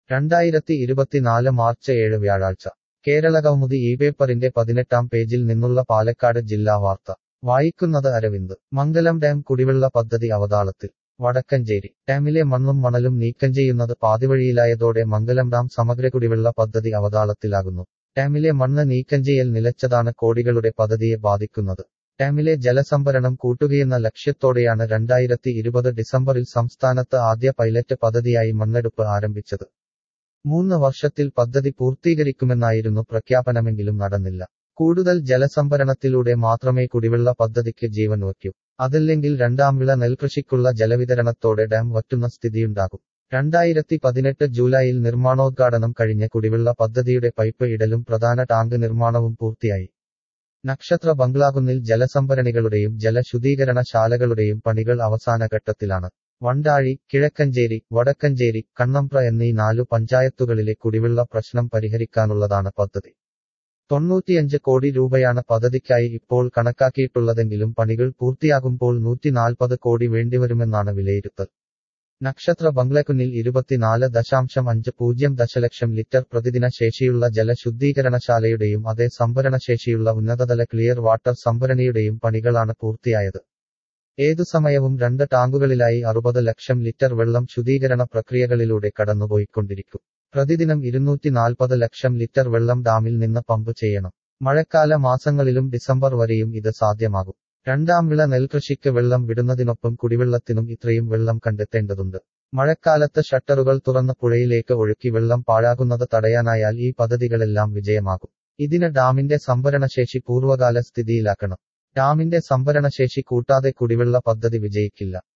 രണ്ടായിരത്തി ഇരുപത്തിനാല് മാർച്ച് ഏഴ് വ്യാഴാഴ്ച കേരളകൗമുദി ഈ പേപ്പറിന്റെ പതിനെട്ടാം പേജിൽ നിന്നുള്ള പാലക്കാട് ജില്ലാ വാർത്ത വായിക്കുന്നത് അരവിന്ദ് മംഗലം ഡാം കുടിവെള്ള പദ്ധതി അവതാളത്തിൽ വടക്കഞ്ചേരി ഡാമിലെ മണ്ണും മണലും നീക്കം ചെയ്യുന്നത് പാതിവഴിയിലായതോടെ മംഗലം ഡാം സമഗ്ര കുടിവെള്ള പദ്ധതി അവതാളത്തിലാകുന്നു ഡാമിലെ മണ്ണ് നീക്കം ചെയ്യൽ നിലച്ചതാണ് കോടികളുടെ പദ്ധതിയെ ബാധിക്കുന്നത് ഡാമിലെ ജലസംഭരണം കൂട്ടുകയെന്ന ലക്ഷ്യത്തോടെയാണ് രണ്ടായിരത്തി ഇരുപത് ഡിസംബറിൽ സംസ്ഥാനത്ത് ആദ്യ പൈലറ്റ് പദ്ധതിയായി മണ്ണെടുപ്പ് ആരംഭിച്ചത് മൂന്ന് വർഷത്തിൽ പദ്ധതി പൂർത്തീകരിക്കുമെന്നായിരുന്നു പ്രഖ്യാപനമെങ്കിലും നടന്നില്ല കൂടുതൽ ജലസംഭരണത്തിലൂടെ മാത്രമേ കുടിവെള്ള പദ്ധതിക്ക് ജീവൻ വയ്ക്കൂ അതല്ലെങ്കിൽ രണ്ടാം വിള നെൽകൃഷിക്കുള്ള ജലവിതരണത്തോടെ ഡാം വറ്റുന്ന സ്ഥിതിയുണ്ടാകും രണ്ടായിരത്തി പതിനെട്ട് ജൂലൈയിൽ നിർമ്മാണോദ്ഘാടനം കഴിഞ്ഞ കുടിവെള്ള പദ്ധതിയുടെ പൈപ്പ് ഇടലും പ്രധാന ടാങ്ക് നിർമ്മാണവും പൂർത്തിയായി നക്ഷത്ര ബംഗ്ലാകുന്നിൽ ജലസംഭരണികളുടെയും ജലശുദ്ധീകരണ ശാലകളുടെയും പണികൾ അവസാന ഘട്ടത്തിലാണ് വണ്ടാഴി കിഴക്കഞ്ചേരി വടക്കഞ്ചേരി കണ്ണമ്പ്ര എന്നീ നാലു പഞ്ചായത്തുകളിലെ കുടിവെള്ള പ്രശ്നം പരിഹരിക്കാനുള്ളതാണ് പദ്ധതി തൊണ്ണൂറ്റിയഞ്ച് കോടി രൂപയാണ് പദ്ധതിക്കായി ഇപ്പോൾ കണക്കാക്കിയിട്ടുള്ളതെങ്കിലും പണികൾ പൂർത്തിയാകുമ്പോൾ നൂറ്റിനാൽപ്പത് കോടി വേണ്ടിവരുമെന്നാണ് വിലയിരുത്തൽ നക്ഷത്ര ബംഗ്ലക്കുന്നിൽ ഇരുപത്തിനാല് ദശാംശം അഞ്ച് പൂജ്യം ദശലക്ഷം ലിറ്റർ പ്രതിദിന ശേഷിയുള്ള ജലശുദ്ധീകരണശാലയുടെയും അതേ സംഭരണശേഷിയുള്ള ഉന്നതതല ക്ലിയർ വാട്ടർ സംഭരണിയുടെയും പണികളാണ് പൂർത്തിയായത് ഏതു സമയവും രണ്ട് ടാങ്കുകളിലായി അറുപത് ലക്ഷം ലിറ്റർ വെള്ളം ശുദ്ധീകരണ പ്രക്രിയകളിലൂടെ കടന്നുപോയിക്കൊണ്ടിരിക്കും പ്രതിദിനം ഇരുന്നൂറ്റി നാൽപ്പത് ലക്ഷം ലിറ്റർ വെള്ളം ഡാമിൽ നിന്ന് പമ്പ് ചെയ്യണം മഴക്കാല മാസങ്ങളിലും ഡിസംബർ വരെയും ഇത് സാധ്യമാകും രണ്ടാം വിള നെൽകൃഷിക്ക് വെള്ളം വിടുന്നതിനൊപ്പം കുടിവെള്ളത്തിനും ഇത്രയും വെള്ളം കണ്ടെത്തേണ്ടതുണ്ട് മഴക്കാലത്ത് ഷട്ടറുകൾ തുറന്ന് പുഴയിലേക്ക് ഒഴുക്കി വെള്ളം പാഴാകുന്നത് തടയാനായാൽ ഈ പദ്ധതികളെല്ലാം വിജയമാകും ഇതിന് ഡാമിന്റെ സംഭരണശേഷി പൂർവ്വകാല സ്ഥിതിയിലാക്കണം ഡാമിന്റെ സംഭരണശേഷി കൂട്ടാതെ കുടിവെള്ള പദ്ധതി വിജയിക്കില്ല